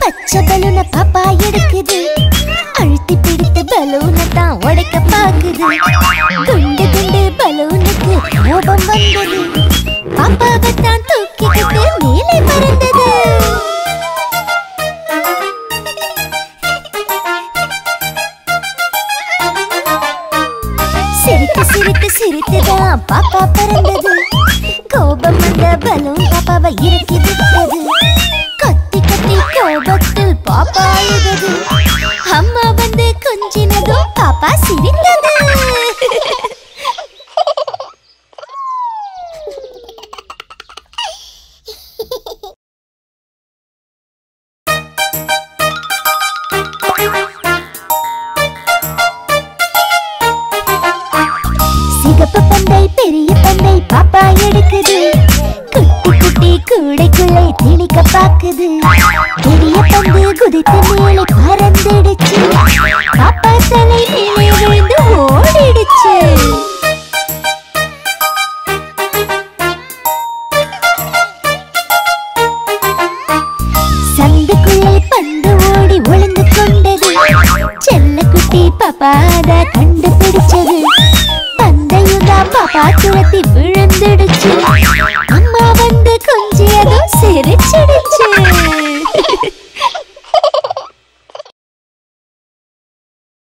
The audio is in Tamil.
பச்சை பலூன பாப்பா எடுக்குது அழுத்தி பிடித்து பலூனை தான் உடைக்க பாக்குது குண்டு குண்டு பலூனுக்கு கோபம் வந்தது பாப்பாவை தான் தூக்கிக்கிட்டு மேலே பறந்தது சிரித்து சிரித்து சிரித்துதான் பாப்பா பறந்தது கோபம் வந்த பலூன் பாப்பாவை இறக்கி விட்டது கத்தி கத்தி கோபத்தில் பாப்பா அழுதது அம்மா வந்து கொஞ்சினதும் பாப்பா சிரித்தது சிகப்பு பந்தை பெரிய பந்தை பாப்பா எடுக்குது குட்டி குட்டி கூடைக்குள்ளே திணிக்க பாக்குது பெரிய பந்து குதித்து மேலே பறந்துடுச்சு பாப்பா தலை மேலே விழுந்து ஓடிடுச்சு சந்துக்குள்ளே பந்து ஓடி ஒளிந்து கொண்டது செல்ல குட்டி பாப்பா அத கண்டுபிடிச்சது பந்தையும் தான் பாப்பா துரத்தி விழுந்துடுச்சு